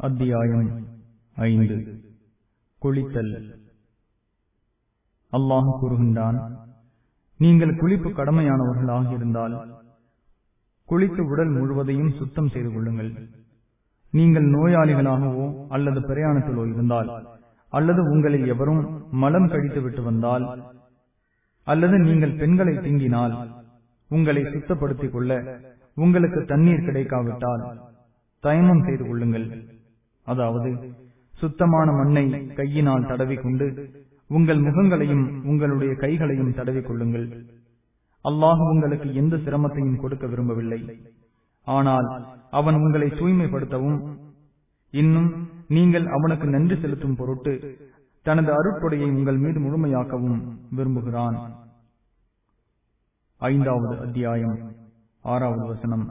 அத்தியாயம் ஐந்து குளித்தல் அல்லாஹ் கூறுகின்றான் நீங்கள் குளிப்பு கடமையானவர்களாக இருந்தால் குளித்து உடல் முழுவதையும் சுத்தம் செய்து கொள்ளுங்கள் நீங்கள் நோயாளிகளாகவோ அல்லது பிரயாணத்திலோ இருந்தால் அல்லது உங்களில் எவரும் மலம் கழித்து விட்டு வந்தால் அல்லது நீங்கள் பெண்களை தீங்கினால் உங்களை சுத்தப்படுத்திக் கொள்ள உங்களுக்கு தண்ணீர் கிடைக்காவிட்டால் தயமம் செய்து கொள்ளுங்கள் அதாவது சுத்தமான மண்ணை கையினால் தடவிக்கொண்டு உங்கள் முகங்களையும் உங்களுடைய கைகளையும் தடவிக் கொள்ளுங்கள் அல்லாஹ் உங்களுக்கு எந்த சிரமத்தையும் கொடுக்க விரும்பவில்லை ஆனால் அவன் உங்களை தூய்மைப்படுத்தவும் இன்னும் நீங்கள் அவனுக்கு நன்றி செலுத்தும் பொருட்டு தனது அருட்கொடையை உங்கள் மீது முழுமையாக்கவும் விரும்புகிறான் ஐந்தாவது அத்தியாயம் ஆறாவது வசனம்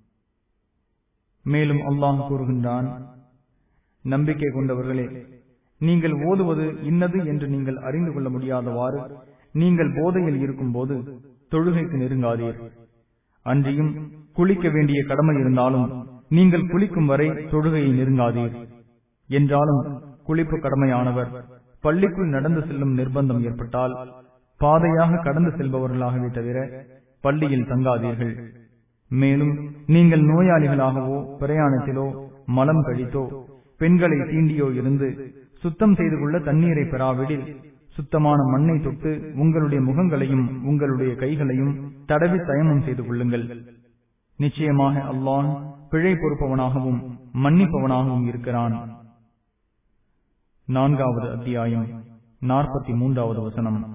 மேலும் அல்லாஹ் கூறுகின்றான் நம்பிக்கை கொண்டவர்களே நீங்கள் ஓதுவது இன்னது என்று நீங்கள் அறிந்து கொள்ள முடியாதவாறு நீங்கள் போதையில் இருக்கும் போது தொழுகைக்கு நெருங்காதீர் அன்றியும் குளிக்க வேண்டிய கடமை இருந்தாலும் நீங்கள் குளிக்கும் வரை தொழுகையை நெருங்காதீர் என்றாலும் குளிப்பு கடமையானவர் பள்ளிக்குள் நடந்து செல்லும் நிர்பந்தம் ஏற்பட்டால் பாதையாக கடந்து செல்பவர்களாகவே தவிர பள்ளியில் தங்காதீர்கள் மேலும் நீங்கள் நோயாளிகளாகவோ பிரயாணத்திலோ மலம் கழித்தோ பெண்களை தீண்டியோ இருந்து சுத்தம் செய்து கொள்ள தண்ணீரை பெறாவிடில் சுத்தமான மண்ணை தொட்டு உங்களுடைய முகங்களையும் உங்களுடைய கைகளையும் தடவி தயமம் செய்து கொள்ளுங்கள் நிச்சயமாக அல்லாஹ் பிழை பொறுப்பவனாகவும் மன்னிப்பவனாகவும் இருக்கிறான் நான்காவது அத்தியாயம் நாற்பத்தி மூன்றாவது வசனம்